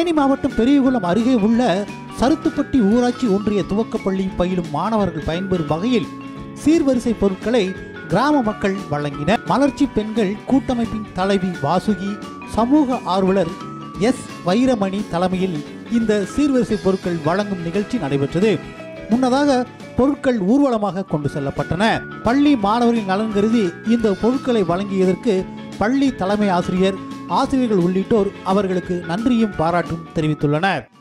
தேனி மாவட்டம் பெரியகுளம் அருகே உள்ள சருத்துப்பட்டி ஊராட்சி ஒன்றிய துவக்கப்பள்ளி பயிலும் மாணவர்கள் பயன்பெறும் வகையில் சீர்வரிசை பொருட்களை கிராம மக்கள் வழங்கினர் மலர்ச்சி பெண்கள் கூட்டமைப்பின் தலைவி வாசுகி சமூக ஆர்வலர் எஸ் வைரமணி தலைமையில் இந்த சீர்வரிசை பொருட்கள் வழங்கும் நிகழ்ச்சி நடைபெற்றது முன்னதாக பொருட்கள் ஊர்வலமாக கொண்டு செல்லப்பட்டன பள்ளி மாணவரின் நலன் கருதி இந்த பொருட்களை வழங்கியதற்கு பள்ளி தலைமை ஆசிரியர் ஆசிரியர்கள் உள்ளிட்டோர் அவர்களுக்கு நன்றியும் பாராட்டும் தெரிவித்துள்ளனர்